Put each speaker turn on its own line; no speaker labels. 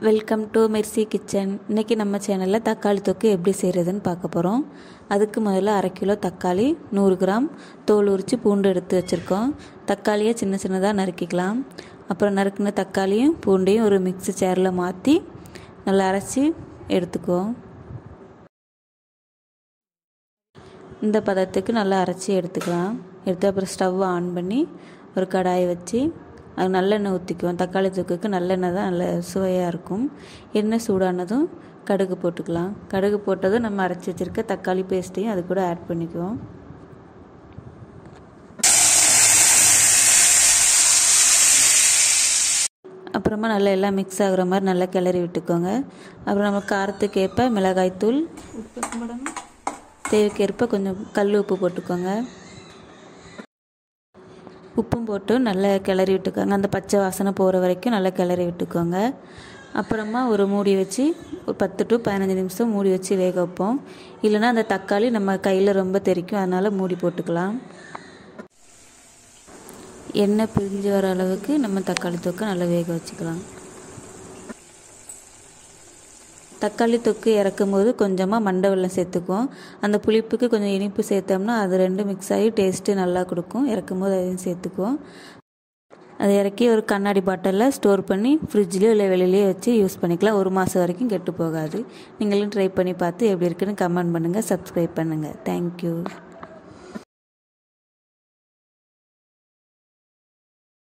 welcome to Mercy kitchen இன்றைக்கி நம்ம சேனலில் தக்காளி தொக்கு எப்படி செய்கிறதுன்னு பார்க்க போகிறோம் அதுக்கு முதல்ல அரை கிலோ தக்காளி நூறு கிராம் தோல் உரித்து பூண்டு எடுத்து வச்சுருக்கோம் தக்காளியை சின்ன சின்னதாக நறுக்கிக்கலாம் அப்புறம் நறுக்கின தக்காளியும் பூண்டையும் ஒரு மிக்ஸி சேரில் மாற்றி நல்லா அரைச்சி எடுத்துக்குவோம் இந்த பதத்துக்கு நல்லா அரைச்சி எடுத்துக்கலாம் எடுத்து அப்புறம் ஸ்டவ் ஆன் பண்ணி ஒரு கடாயை வச்சு அது நல்லெண்ணெய் ஊற்றிக்குவோம் தக்காளி தொக்குக்கு நல்லெண்ணெய் தான் நல்ல சுவையாக இருக்கும் எண்ணெய் சூடானதும் கடுகு போட்டுக்கலாம் கடுகு போட்டதும் நம்ம அரைச்சி வச்சுருக்க தக்காளி பேஸ்ட்டையும் அது கூட ஆட் பண்ணிக்குவோம் அப்புறமா நல்லா எல்லாம் மிக்ஸ் ஆகுற மாதிரி நல்லா கிளறி விட்டுக்கோங்க அப்புறம் நம்ம காரத்துக்கு ஏற்ப மிளகாய்த்தூள் தேவைக்கேற்ப கொஞ்சம் கல் உப்பு போட்டுக்கோங்க உப்பும் போட்டு நல்லா கிளறி விட்டுக்கோங்க அந்த பச்சை வாசனை போகிற வரைக்கும் நல்லா கிளறி விட்டுக்கோங்க அப்புறமா ஒரு மூடி வச்சு ஒரு பத்து டு பதினஞ்சு நிமிஷம் மூடி வச்சு வேக வைப்போம் இல்லைனா அந்த தக்காளி நம்ம கையில் ரொம்ப தெரிக்கும் அதனால் மூடி போட்டுக்கலாம் எண்ணெய் பிரிஞ்சு வர அளவுக்கு நம்ம தக்காளி தொக்கு நல்லா வேக வச்சுக்கலாம் தக்காளி தொக்கு இறக்கும் போது கொஞ்சமாக மண்டை வெல்லம் சேர்த்துக்குவோம் அந்த புளிப்புக்கு கொஞ்சம் இனிப்பு சேர்த்தோம்னா அது ரெண்டும் மிக்ஸ் ஆகி டேஸ்ட்டு நல்லா கொடுக்கும் இறக்கும் போது அதையும் சேர்த்துக்குவோம் அதை இறக்கி ஒரு கண்ணாடி பாட்டிலில் ஸ்டோர் பண்ணி ஃப்ரிட்ஜ்லேயோ இல்லை வெளியிலேயோ வச்சு யூஸ் பண்ணிக்கலாம் ஒரு மாதம் வரைக்கும் கெட்டு போகாது நீங்களும் ட்ரை பண்ணி பார்த்து எப்படி இருக்குன்னு கமெண்ட் பண்ணுங்கள் சப்ஸ்கிரைப் பண்ணுங்கள் தேங்க்யூ